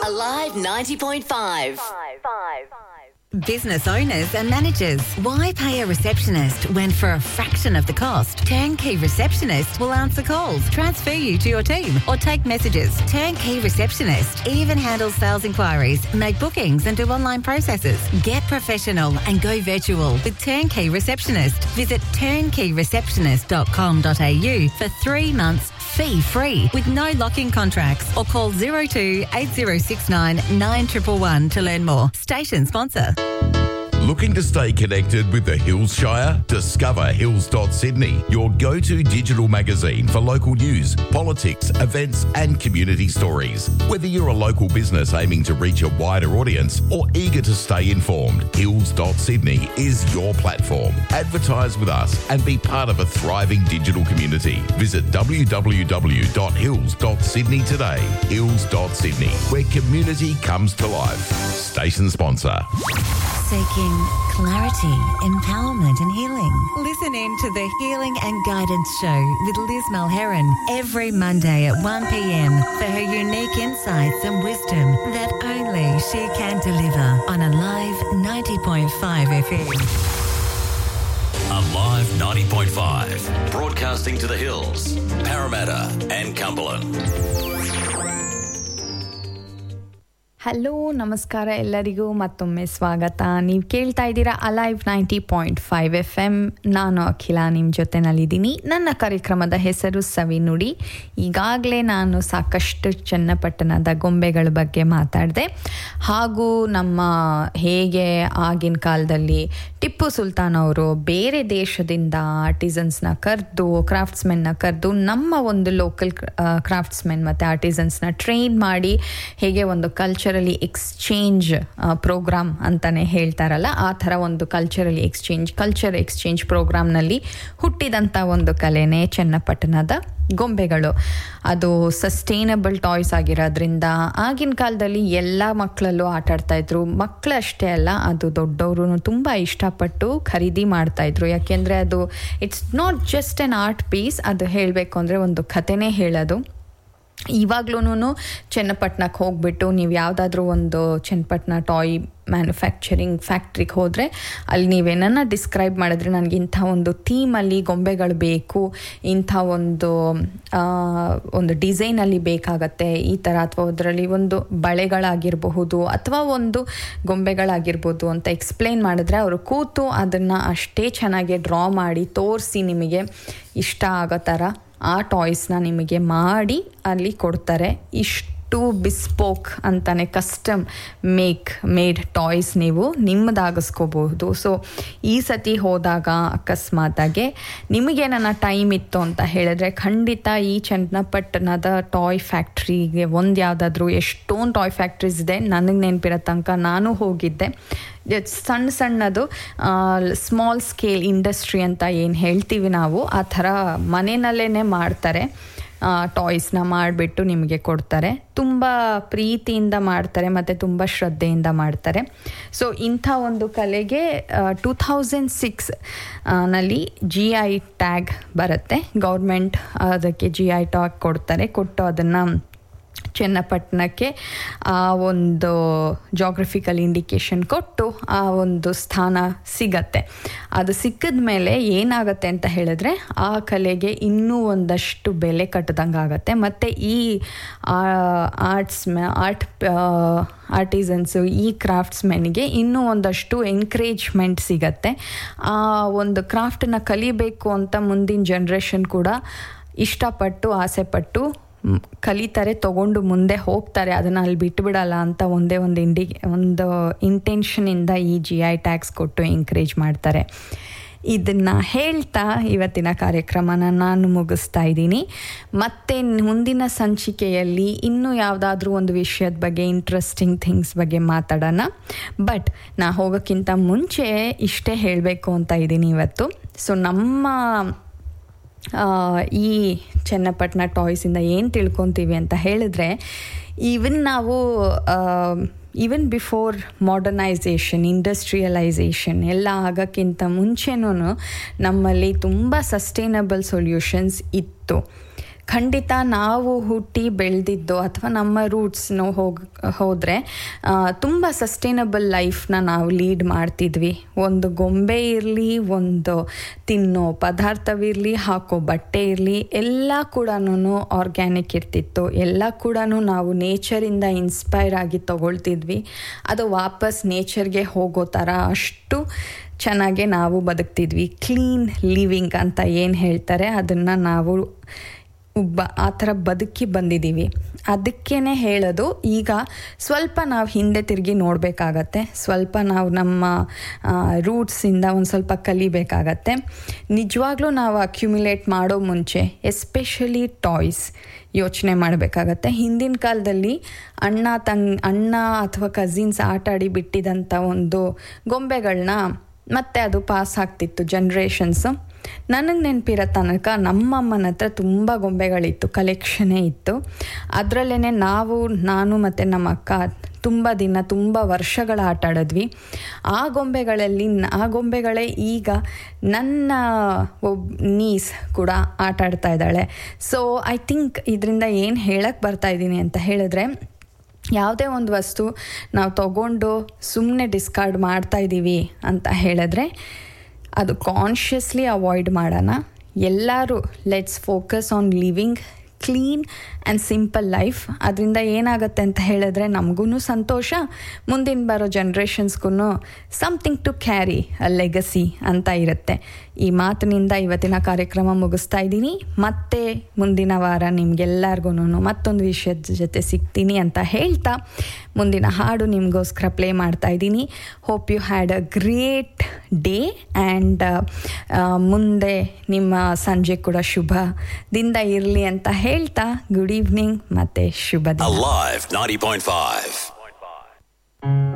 Alive 90.5. Business owners and managers, why pay a receptionist when for a fraction of the cost, Turnkey Receptionist will answer calls, transfer you to your team, or take messages. Turnkey Receptionist even handles sales inquiries, make bookings, and do online processes. Get professional and go virtual with Turnkey Receptionist. Visit turnkeyreceptionist.com.au for three months fee free with no lock-in contracts or call 02 8069 9111 to learn more. Station sponsor. Looking to stay connected with the Hills Shire? Discover Hills.Sydney, your go to digital magazine for local news, politics, events, and community stories. Whether you're a local business aiming to reach a wider audience or eager to stay informed, Hills.Sydney is your platform. Advertise with us and be part of a thriving digital community. Visit www.hills.sydney today. Hills.Sydney, where community comes to life. Station sponsor. Seeking clarity, empowerment, and healing. Listen in to the Healing and Guidance Show with Liz Mulheron every Monday at 1 p.m. for her unique insights and wisdom that only she can deliver on Alive 90.5 FM. Alive 90.5. Broadcasting to the hills, Parramatta, and Cumberland. Hello ನಮಸ್ಕಾರ ಎಲ್ಲರಿಗೂ ಮತ್ತೊಮ್ಮೆ ಸ್ವಾಗತ ನೀವು ಕೇಳ್ತಾ ಇದ್ದೀರಾ Alive ninety point five F M ನಾನು ಅಖಿಲ ನಿಮ್ಮ ಜೊತೆನಲ್ಲಿದ್ದೀನಿ ನನ್ನ ಕಾರ್ಯಕ್ರಮದ ಹೆಸರು ಸವಿನುಡಿ ಈಗಾಗಲೇ ನಾನು ಸಾಕಷ್ಟು ಚನ್ನಪಟ್ಟಣದ ಗೊಂಬೆಗಳ ಬಗ್ಗೆ ಮಾತಾಡಿದೆ ಹಾಗೂ ನಮ್ಮ ಹೇಗೆ ಆಗಿನ ಕಾಲದಲ್ಲಿ ಟಿಪ್ಪು ಸುಲ್ತಾನ್ ಅವರು ಬೇರೆ ದೇಶದಿಂದ ಆರ್ಟಿಸನ್ಸ್ನ ಕರೆದು ಕ್ರಾಫ್ಟ್ಸ್ಮೆನ್ನ ಕರೆದು ನಮ್ಮ ಒಂದು ಲೋಕಲ್ ಕ್ರಾಫ್ಟ್ಸ್ಮೆನ್ ಮತ್ತು ಆರ್ಟಿಸನ್ಸ್ನ ಟ್ರೈನ್ ಮಾಡಿ ಹೇಗೆ ಒಂದು ಕಲ್ಚರಲಿ ಎಕ್ಸ್ಚೇಂಜ್ ಪ್ರೋಗ್ರಾಮ್ ಅಂತಲೇ ಹೇಳ್ತಾರಲ್ಲ ಆ ಥರ ಒಂದು ಕಲ್ಚರಲಿ ಎಕ್ಸ್ಚೇಂಜ್ ಕಲ್ಚರ್ ಎಕ್ಸ್ಚೇಂಜ್ ಪ್ರೋಗ್ರಾಮ್ನಲ್ಲಿ ಹುಟ್ಟಿದಂಥ ಒಂದು ಕಲೆನೇ ಚನ್ನಪಟ್ಟಣದ ಗೊಂಬೆಗಳು ಅದು ಸಸ್ಟೈನಬಲ್ ಟಾಯ್ಸ್ ಆಗಿರೋದ್ರಿಂದ ಆಗಿನ ಕಾಲದಲ್ಲಿ ಎಲ್ಲ ಮಕ್ಕಳಲ್ಲೂ ಆಟ ಆಡ್ತಾಯಿದ್ರು ಮಕ್ಕಳು ಅಷ್ಟೇ ಅಲ್ಲ ಅದು ದೊಡ್ಡವರು ತುಂಬ ಇಷ್ಟಪಟ್ಟು ಖರೀದಿ ಮಾಡ್ತಾಯಿದ್ರು ಯಾಕೆಂದರೆ ಅದು it's not just an art piece ಅದು ಹೇಳಬೇಕು ಅಂದರೆ ಒಂದು ಕಥೆನೇ ಹೇಳೋದು ಇವಾಗ್ಲೂ ಚನ್ನಪಟ್ಟಣಕ್ಕೆ ಹೋಗ್ಬಿಟ್ಟು ನೀವು ಯಾವುದಾದ್ರೂ ಒಂದು ಚನ್ನಪಟ್ಟಣ ಟಾಯ್ ಮ್ಯಾನುಫ್ಯಾಕ್ಚರಿಂಗ್ ಫ್ಯಾಕ್ಟ್ರಿಗೆ ಹೋದರೆ ಅಲ್ಲಿ ನೀವೇನನ್ನ ಡಿಸ್ಕ್ರೈಬ್ ಮಾಡಿದ್ರೆ ನನಗೆ ಇಂಥ ಒಂದು ಥೀಮಲ್ಲಿ ಗೊಂಬೆಗಳು ಬೇಕು ಇಂಥ ಒಂದು ಒಂದು ಡಿಸೈನಲ್ಲಿ ಬೇಕಾಗತ್ತೆ ಈ ಥರ ಅಥವಾ ಅದರಲ್ಲಿ ಒಂದು ಬಳೆಗಳಾಗಿರಬಹುದು ಅಥವಾ ಒಂದು ಗೊಂಬೆಗಳಾಗಿರ್ಬೋದು ಅಂತ ಎಕ್ಸ್ಪ್ಲೇನ್ ಮಾಡಿದ್ರೆ ಅವರು ಕೂತು ಅದನ್ನು ಅಷ್ಟೇ ಚೆನ್ನಾಗಿ ಡ್ರಾ ಮಾಡಿ ತೋರಿಸಿ ನಿಮಗೆ ಇಷ್ಟ ಆಗೋ ಥರ ಆ ಟಾಯ್ಸ್ನ ನಿಮಗೆ ಮಾಡಿ ಅಲ್ಲಿ ಕೊಡ್ತಾರೆ ಇಷ್ಟು ಬಿಸ್ಪೋಕ್ ಅಂತಾನೆ ಕಸ್ಟಮ್ ಮೇಕ್ ಮೇಡ್ ಟಾಯ್ಸ್ ನೀವು ನಿಮ್ಮದಾಗಿಸ್ಕೋಬಹುದು ಸೊ ಈ ಸತಿ ಹೋದಾಗ ಅಕಸ್ಮಾತಾಗೆ ನಿಮಗೆ ನನ್ನ ಟೈಮ್ ಇತ್ತು ಅಂತ ಹೇಳಿದ್ರೆ ಖಂಡಿತ ಈ ಚನ್ನಪಟ್ಟಣದ ಟಾಯ್ ಫ್ಯಾಕ್ಟ್ರಿಗೆ ಒಂದು ಯಾವುದಾದ್ರೂ ಎಷ್ಟೊಂದು ಟಾಯ್ ಫ್ಯಾಕ್ಟ್ರೀಸ್ ಇದೆ ನನಗೆ ನೆನಪಿರೋ ತನಕ ನಾನು ಹೋಗಿದ್ದೆ ಸಣ್ಣ ಸಣ್ಣದು ಸ್ಮಾಲ್ ಸ್ಕೇಲ್ ಇಂಡಸ್ಟ್ರಿ ಅಂತ ಏನು ಹೇಳ್ತೀವಿ ನಾವು ಆ ಥರ ಮನೆಯಲ್ಲೇ ಮಾಡ್ತಾರೆ ಟಾಯ್ಸ್ನ ಮಾಡಿಬಿಟ್ಟು ನಿಮಗೆ ಕೊಡ್ತಾರೆ ತುಂಬ ಪ್ರೀತಿಯಿಂದ ಮಾಡ್ತಾರೆ ಮತ್ತು ತುಂಬ ಶ್ರದ್ಧೆಯಿಂದ ಮಾಡ್ತಾರೆ ಸೊ ಇಂಥ ಒಂದು ಕಲೆಗೆ ಟೂ ಥೌಸಂಡ್ ಸಿಕ್ಸ್ ನಲ್ಲಿ ಜಿ ಐ ಟ್ಯಾಗ್ ಬರುತ್ತೆ ಗೌರ್ಮೆಂಟ್ ಅದಕ್ಕೆ ಜಿ ಐ ಟ್ಯಾಗ್ ಕೊಡ್ತಾರೆ ಕೊಟ್ಟು ಅದನ್ನು ಚನ್ನಪಟ್ಟಣಕ್ಕೆ ಆ ಒಂದು ಜಾಗ್ರಫಿಕಲ್ ಇಂಡಿಕೇಶನ್ ಕೊಟ್ಟು ಆ ಒಂದು ಸ್ಥಾನ ಸಿಗತ್ತೆ ಅದು ಸಿಕ್ಕಿದ ಮೇಲೆ ಏನಾಗುತ್ತೆ ಅಂತ ಹೇಳಿದ್ರೆ ಆ ಕಲೆಗೆ ಇನ್ನೂ ಒಂದಷ್ಟು ಬೆಲೆ ಕಟ್ಟದಂಗೆ ಆಗುತ್ತೆ ಮತ್ತು ಈ ಆರ್ಟ್ಸ್ ಆರ್ಟ್ ಆರ್ಟಿಸನ್ಸು ಈ ಕ್ರಾಫ್ಟ್ಸ್ಮೆನ್ಗೆ ಇನ್ನೂ ಒಂದಷ್ಟು ಎನ್ಕರೇಜ್ಮೆಂಟ್ ಸಿಗತ್ತೆ ಆ ಒಂದು ಕ್ರಾಫ್ಟನ್ನ ಕಲಿಬೇಕು ಅಂತ ಮುಂದಿನ ಜನ್ರೇಷನ್ ಕೂಡ ಇಷ್ಟಪಟ್ಟು ಆಸೆಪಟ್ಟು ಕಲಿತಾರೆ ತಗೊಂಡು ಮುಂದೆ ಹೋಗ್ತಾರೆ ಅದನ್ನು ಅಲ್ಲಿ ಬಿಟ್ಟುಬಿಡಲ್ಲ ಅಂತ ಒಂದೇ ಒಂದು ಇಂಡಿ ಒಂದು ಇಂಟೆನ್ಷನಿಂದ ಈ ಜಿ ಐ ಟ್ಯಾಕ್ಸ್ ಕೊಟ್ಟು ಎಂಕರೇಜ್ ಮಾಡ್ತಾರೆ ಇದನ್ನು ಹೇಳ್ತಾ ಇವತ್ತಿನ ಕಾರ್ಯಕ್ರಮನ ನಾನು ಮುಗಿಸ್ತಾ ಇದ್ದೀನಿ ಮತ್ತೆ ಮುಂದಿನ ಸಂಚಿಕೆಯಲ್ಲಿ ಇನ್ನೂ ಯಾವುದಾದ್ರೂ ಒಂದು ವಿಷಯದ ಬಗ್ಗೆ ಇಂಟ್ರೆಸ್ಟಿಂಗ್ ಥಿಂಗ್ಸ್ ಬಗ್ಗೆ ಮಾತಾಡೋಣ ಬಟ್ ನಾ ಹೋಗೋಕ್ಕಿಂತ ಮುಂಚೆ ಇಷ್ಟೇ ಹೇಳಬೇಕು ಅಂತ ಇದ್ದೀನಿ ಇವತ್ತು ಸೊ ನಮ್ಮ ಈ ಚನ್ನಪಟ್ಟಣ ಟಾಯ್ಸಿಂದ ಏನು ತಿಳ್ಕೊತೀವಿ ಅಂತ ಹೇಳಿದ್ರೆ ಈವನ್ ನಾವು ಈವನ್ ಬಿಫೋರ್ ಮಾಡರ್ನೈಸೇಷನ್ ಇಂಡಸ್ಟ್ರಿಯಲೈಸೇಷನ್ ಎಲ್ಲ ಆಗೋಕ್ಕಿಂತ ಮುಂಚೆನೂ ನಮ್ಮಲ್ಲಿ ತುಂಬ ಸಸ್ಟೈನಬಲ್ ಸೊಲ್ಯೂಷನ್ಸ್ ಇತ್ತು ಖಂಡಿತ ನಾವು ಹುಟ್ಟಿ ಬೆಳೆದಿದ್ದು ಅಥವಾ ನಮ್ಮ ರೂಟ್ಸ್ನು ಹೋಗಿ ಹೋದರೆ ತುಂಬ ಸಸ್ಟೈನಬಲ್ ಲೈಫ್ನ ನಾವು ಲೀಡ್ ಮಾಡ್ತಿದ್ವಿ ಒಂದು ಗೊಂಬೆ ಇರಲಿ ಒಂದು ತಿನ್ನೋ ಪದಾರ್ಥವಿರಲಿ ಹಾಕೋ ಬಟ್ಟೆ ಇರಲಿ ಎಲ್ಲ ಕೂಡ ಆರ್ಗ್ಯಾನಿಕ್ ಇರ್ತಿತ್ತು ಎಲ್ಲ ಕೂಡ ನಾವು ನೇಚರಿಂದ ಇನ್ಸ್ಪೈರ್ ಆಗಿ ತಗೊಳ್ತಿದ್ವಿ ಅದು ವಾಪಸ್ ನೇಚರ್ಗೆ ಹೋಗೋ ಥರ ಅಷ್ಟು ಚೆನ್ನಾಗೆ ನಾವು ಬದುಕ್ತಿದ್ವಿ ಕ್ಲೀನ್ ಲಿವಿಂಗ್ ಅಂತ ಏನು ಹೇಳ್ತಾರೆ ಅದನ್ನು ನಾವು ಒಬ್ಬ ಆ ಥರ ಬದುಕಿ ಬಂದಿದ್ದೀವಿ ಅದಕ್ಕೇ ಹೇಳೋದು ಈಗ ಸ್ವಲ್ಪ ನಾವು ಹಿಂದೆ ತಿರುಗಿ ನೋಡಬೇಕಾಗತ್ತೆ ಸ್ವಲ್ಪ ನಾವು ನಮ್ಮ ರೂಟ್ಸಿಂದ ಒಂದು ಸ್ವಲ್ಪ ಕಲಿಬೇಕಾಗತ್ತೆ ನಿಜವಾಗ್ಲೂ ನಾವು ಅಕ್ಯುಮಿಲೇಟ್ ಮಾಡೋ ಮುಂಚೆ ಎಸ್ಪೆಷಲಿ ಟಾಯ್ಸ್ ಯೋಚನೆ ಮಾಡಬೇಕಾಗತ್ತೆ ಹಿಂದಿನ ಕಾಲದಲ್ಲಿ ಅಣ್ಣ ತಂಗ್ ಅಣ್ಣ ಅಥವಾ ಕಸಿನ್ಸ್ ಆಟ ಆಡಿ ಬಿಟ್ಟಿದಂಥ ಒಂದು ಗೊಂಬೆಗಳನ್ನ ಮತ್ತೆ ಅದು ಪಾಸ್ ಆಗ್ತಿತ್ತು ಜನ್ರೇಷನ್ಸು ನನಗೆ ನೆನಪಿರೋ ತನಕ ನಮ್ಮಮ್ಮನ ಹತ್ರ ತುಂಬ ಗೊಂಬೆಗಳಿತ್ತು ಕಲೆಕ್ಷನೇ ಇತ್ತು ಅದರಲ್ಲೇ ನಾವು ನಾನು ಮತ್ತು ನಮ್ಮ ಅಕ್ಕ ತುಂಬ ದಿನ ತುಂಬ ವರ್ಷಗಳ ಆಟ ಆಡಿದ್ವಿ ಆ ಗೊಂಬೆಗಳಲ್ಲಿ ಆ ಗೊಂಬೆಗಳೇ ಈಗ ನನ್ನ ಒಬ್ ನೀಸ್ ಕೂಡ ಆಟ ಆಡ್ತಾ ಇದ್ದಾಳೆ ಸೊ ಐ ಥಿಂಕ್ ಇದರಿಂದ ಏನು ಹೇಳಕ್ಕೆ ಬರ್ತಾ ಇದ್ದೀನಿ ಅಂತ ಹೇಳಿದ್ರೆ ಯಾವುದೇ ಒಂದು ವಸ್ತು ನಾವು ತಗೊಂಡು ಸುಮ್ಮನೆ ಡಿಸ್ಕಾರ್ಡ್ ಮಾಡ್ತಾ ಇದ್ದೀವಿ ಅಂತ ಹೇಳಿದ್ರೆ ಅದು ಕಾನ್ಷಿಯಸ್ಲಿ ಅವಾಯ್ಡ್ ಮಾಡೋಣ ಎಲ್ಲರೂ let's focus on living clean and simple life ಅದರಿಂದ ಏನಾಗುತ್ತೆ ಅಂತ ಹೇಳಿದ್ರೆ ನಮಗೂ ಸಂತೋಷ ಮುಂದಿನ ಬರೋ ಜನ್ರೇಷನ್ಸ್ಗೂ something to carry a legacy ಅಂತ ಇರುತ್ತೆ ಈ ಮಾತಿನಿಂದ ಇವತ್ತಿನ ಕಾರ್ಯಕ್ರಮ ಮುಗಿಸ್ತಾ ಇದ್ದೀನಿ ಮತ್ತೆ ಮುಂದಿನ ವಾರ ನಿಮಗೆಲ್ಲರಿಗೂ ಮತ್ತೊಂದು ವಿಷಯದ ಜೊತೆ ಸಿಗ್ತೀನಿ ಅಂತ ಹೇಳ್ತಾ ಮುಂದಿನ ಹಾಡು ನಿಮಗೋಸ್ಕರ ಪ್ಲೇ ಮಾಡ್ತಾ ಇದ್ದೀನಿ hope you had a great day and ಮುಂದೆ ನಿಮ್ಮ ಸಂಜೆ ಕೂಡ ಶುಭದಿಂದ ಇರಲಿ ಅಂತ ಹೇಳ್ತಾ ಗುಡ್ ಈವ್ನಿಂಗ್ ಮತ್ತು ಶುಭ ದಿನ Alive 90.5.